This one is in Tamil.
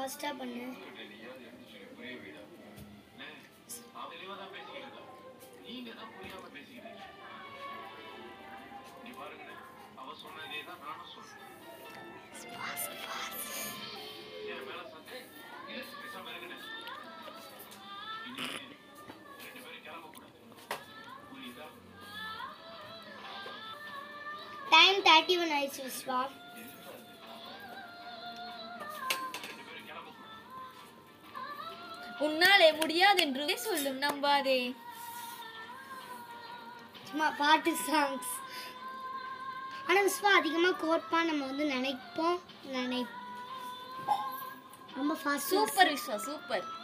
ஃபாஸ்ட்டாக பண்ணு டைம் தேர்ட்டி ஒன் ஆயிடுச்சு விஸ்வா உன்னாலே முடியாதென்று சொல்லும் நம்பாதே சும்மா பாட்டு சாங்ஸ் ஆனால் விஸ்வா அதிகமாக கோட்பா நம்ம வந்து நினைப்போம் நினை ரொம்ப ஃபாஸ்ட் சூப்பர் விஸ்வா சூப்பர்